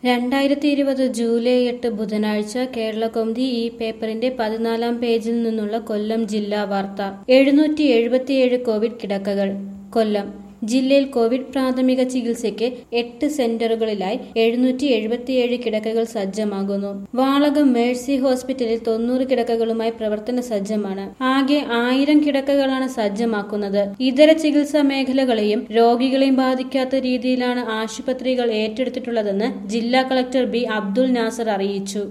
രണ്ടായിരത്തി ഇരുപത് ജൂലൈ എട്ട് ബുധനാഴ്ച കേരളകൗമുദി ഈ പേപ്പറിന്റെ പതിനാലാം പേജിൽ നിന്നുള്ള കൊല്ലം ജില്ലാ വാർത്ത എഴുന്നൂറ്റി എഴുപത്തിയേഴ് കോവിഡ് കിടക്കകൾ കൊല്ലം ജില്ലയിൽ കോവിഡ് പ്രാഥമിക ചികിത്സയ്ക്ക് എട്ട് സെന്ററുകളിലായി എഴുന്നൂറ്റി എഴുപത്തിയേഴ് കിടക്കകൾ സജ്ജമാകുന്നു വാളകം മേഴ്സി ഹോസ്പിറ്റലിൽ തൊണ്ണൂറ് കിടക്കകളുമായി പ്രവർത്തന സജ്ജമാണ് ആകെ ആയിരം കിടക്കകളാണ് സജ്ജമാക്കുന്നത് ഇതര ചികിത്സാ മേഖലകളെയും രോഗികളെയും ബാധിക്കാത്ത രീതിയിലാണ് ആശുപത്രികൾ ഏറ്റെടുത്തിട്ടുള്ളതെന്ന് ജില്ലാ കളക്ടർ ബി അബ്ദുൽ നാസർ അറിയിച്ചു